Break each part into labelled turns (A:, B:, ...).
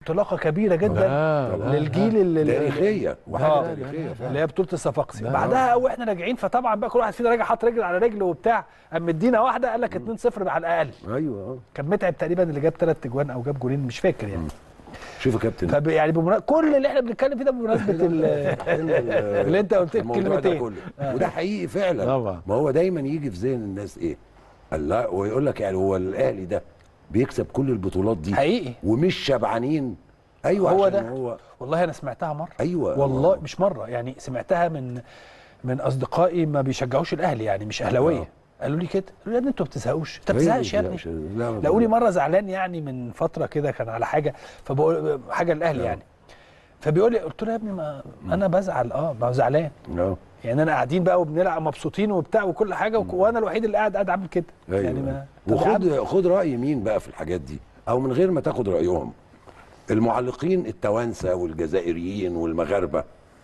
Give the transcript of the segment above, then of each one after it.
A: انطلاقه كبيره جدا
B: لا، لا،
A: للجيل اللي
C: تاريخيه وحاجه
A: آه.
C: تاريخيه فعلا.
A: اللي هي بطوله الصفاقسي
B: لا.
A: بعدها واحنا راجعين فطبعا بقى كل واحد فينا راجع حاط رجل على رجل وبتاع قام مدينا واحده قال لك 2-0 على الاقل
C: ايوه اه
A: كان متعب تقريبا اللي جاب ثلاث اجوان او جاب جولين مش فاكر يعني
C: شوف يا كابتن
A: فب يعني بمنا... كل اللي احنا بنتكلم فيه ده بمناسبه ال... اللي انت قلت
C: الموضوع ده
A: كلمتين
C: كله وده حقيقي فعلا
B: طبعا.
C: ما هو دايما يجي في ذهن الناس ايه الله ويقول لك يعني هو الاهلي ده بيكسب كل البطولات دي
A: حقيقي
C: ومش شبعانين ايوه
A: هو
C: عشان
A: ده.
C: هو
A: والله انا سمعتها مره
C: ايوه
A: والله مش مره يعني سمعتها من من اصدقائي ما بيشجعوش الاهلي يعني مش اهلاويه
C: آه.
A: قالوا لي كده قالوا لي يا ابني انتوا ما بتزهقوش انت ما
C: أيوة،
A: بتزهقش يا ابني
C: مش- لا ما
A: لقوني
C: بزهقش.
A: مره زعلان يعني من فتره كده كان على حاجه فبقول حاجه الاهلي يعني فبيقول لي قلت له يا ابني ما انا بزعل اه ما هو زعلان
C: آه.
A: يعني انا قاعدين بقى وبنلعب مبسوطين وبتاع وكل حاجه وك- وانا الوحيد اللي قاعد قاعد عامل كده
C: ايوه
A: يعني ما طب يا
C: وخد
A: عم،
C: خد راي مين بقى في الحاجات دي او من غير ما تاخد رايهم المعلقين التوانسه والجزائريين والمغاربه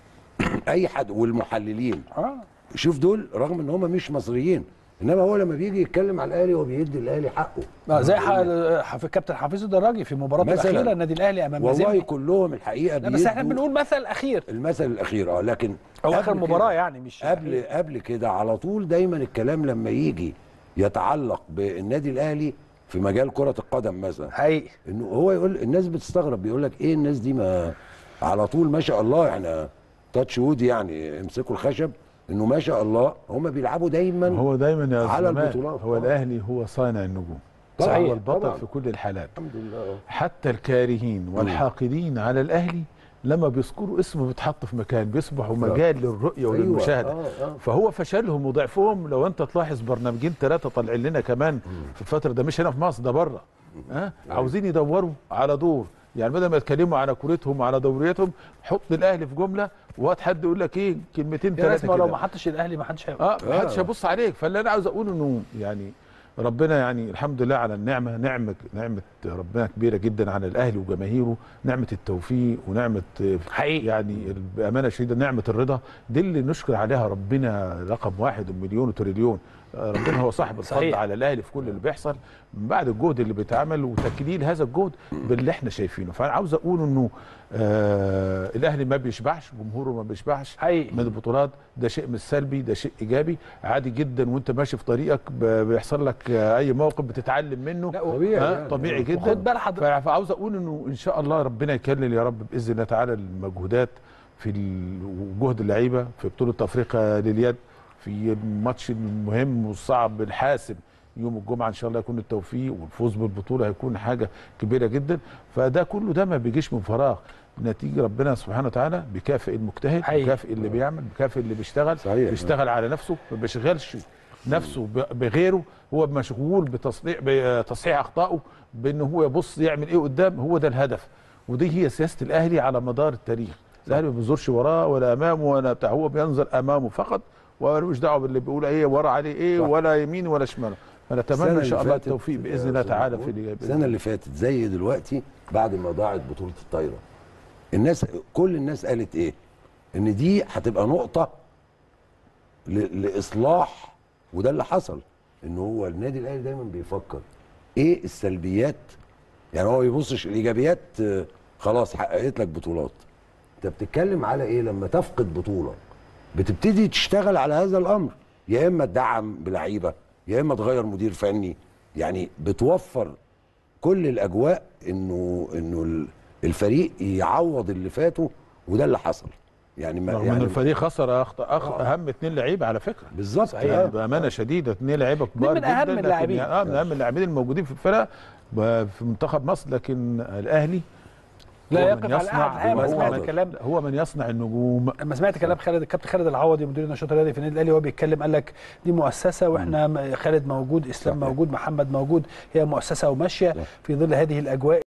C: اي حد والمحللين
A: اه
C: شوف دول رغم ان هم مش مصريين انما هو لما بيجي يتكلم على الاهلي هو بيدي الاهلي حقه
A: آه، زي ح- حف- كابتن حفيظ الدراجي في مباراته
C: مثلاً.
A: الاخيره النادي الاهلي امام
C: والله
A: مازيمبي
C: كلهم الحقيقه
A: لا بس احنا
C: بيدوا
A: بنقول مثل اخير
C: المثل الاخير اه لكن
A: او
C: قبل
A: اخر
C: كده-
A: مباراه يعني مش
C: قبل قبل كده على طول دايما الكلام لما يجي يتعلق بالنادي الاهلي في مجال كره القدم مثلا
A: حقيقي
C: انه هو يقول الناس بتستغرب بيقول لك ايه الناس دي ما على طول ما شاء الله احنا تاتش وود يعني امسكوا الخشب انه ما شاء الله هم بيلعبوا دايما
B: هو دايما يا
C: على
B: زلمات
C: البطولات.
B: هو
C: آه.
B: الاهلي هو صانع النجوم
C: طبعاً،
B: هو البطل
C: طبعاً.
B: في كل الحالات
C: الحمد لله آه.
B: حتى الكارهين والحاقدين على الاهلي لما بيذكروا اسمه بيتحط في مكان بيصبحوا مجال للرؤيه وللمشاهده
C: أيوة. آه، آه.
B: فهو فشلهم وضعفهم لو انت تلاحظ برنامجين ثلاثه طالعين لنا كمان في الفتره ده مش هنا في مصر ده بره ها عاوزين يدوروا على دور يعني بدل ما يتكلموا على كورتهم وعلى دورياتهم حط الاهلي في جمله وقت حد يقول لك ايه كلمتين
A: يا ناس
B: ثلاثه
A: ما لو
B: كده
A: ما حطش الاهلي ما حدش هيبقى
B: اه محدش هيبص عليك فاللي انا عاوز اقوله انه يعني ربنا يعني الحمد لله على النعمه نعمه نعمه ربنا كبيره جدا على الاهلي وجماهيره نعمه التوفيق ونعمه آه،
A: حقيقي.
B: يعني بامانه شديده نعمه الرضا دي اللي نشكر عليها ربنا رقم واحد ومليون وتريليون آه، ربنا هو صاحب الفضل
A: صحيح.
B: على الاهلي في كل اللي بيحصل من بعد الجهد اللي بيتعمل وتكليل هذا الجهد باللي احنا شايفينه فانا عاوز اقول انه آه الاهلي ما بيشبعش جمهوره ما بيشبعش
A: حقيقي.
B: من البطولات ده شيء مش سلبي ده شيء ايجابي عادي جدا وانت ماشي في طريقك ب- بيحصل لك آه، اي موقف بتتعلم منه
A: لا، و-
C: طبيعي
B: ها
C: يعني.
B: طبيعي جدا
A: وخد بال حضرتك
B: فع- فعاوز اقول انه ان شاء الله ربنا يكلل يا رب باذن الله تعالى المجهودات في ال- وجهد اللعيبه في بطوله افريقيا لليد في الماتش المهم والصعب الحاسم يوم الجمعه ان شاء الله يكون التوفيق والفوز بالبطوله هيكون حاجه كبيره جدا فده كله ده ما بيجيش من فراغ نتيجه ربنا سبحانه وتعالى بيكافئ المجتهد
A: حقيقي.
B: بيكافئ اللي بيعمل بيكافئ اللي بيشتغل
C: صحيح.
B: بيشتغل على نفسه ما بيشغلش نفسه ب- بغيره هو مشغول بتصنيع بتصحيح اخطائه بان هو يبص يعمل ايه قدام هو ده الهدف ودي هي سياسه الاهلي على مدار التاريخ الاهلي ما بينظرش وراه ولا امامه ولا بتاع هو بينظر امامه فقط وملوش دعوه باللي بيقول ايه ورا عليه ايه
C: صح.
B: ولا يمين ولا شمال فنتمنى
C: السنة
B: ان شاء
C: اللي
B: الله
C: فاتت،
B: التوفيق باذن
C: يا
B: الله
C: أستاذ
B: تعالى
C: محمود،
B: في اللي
C: السنه اللي فاتت زي دلوقتي بعد ما ضاعت بطوله الطايره الناس كل الناس قالت ايه ان دي هتبقى نقطه ل- لاصلاح وده اللي حصل ان هو النادي الاهلي دايما بيفكر ايه السلبيات يعني هو ما بيبصش الايجابيات آه، خلاص حققت لك بطولات انت بتتكلم على ايه لما تفقد بطوله بتبتدي تشتغل على هذا الامر يا اما تدعم بلعيبه يا اما تغير مدير فني يعني بتوفر كل الاجواء انه انه ال- الفريق يعوض اللي فاته وده اللي حصل يعني ما
B: رغم ان
C: يعني
B: الفريق خسر أخط... أخ... اهم اثنين لعيبه على فكره
C: بالظبط
B: صحيح
C: آه.
B: بامانه شديده اثنين لعيبه كبار
A: من أهم
B: جدا لكن
A: اللاعبين.
B: يعني- اه من اهم اللاعبين الموجودين في الفرقه ب- في منتخب مصر لكن الاهلي
A: لا
B: هو
A: يقف
B: من
A: على
B: يصنع-
A: احد الحقيقه ما
B: هو
A: سمعت
B: من-
A: الكلام
B: هو من يصنع النجوم
A: لما سمعت كلام خالد الكابتن خالد العوضي مدير النشاط الرياضي في النادي الاهلي وهو بيتكلم قال لك دي مؤسسه واحنا م- خالد موجود اسلام
C: صحيح.
A: موجود محمد موجود هي مؤسسه وماشيه في ظل هذه الاجواء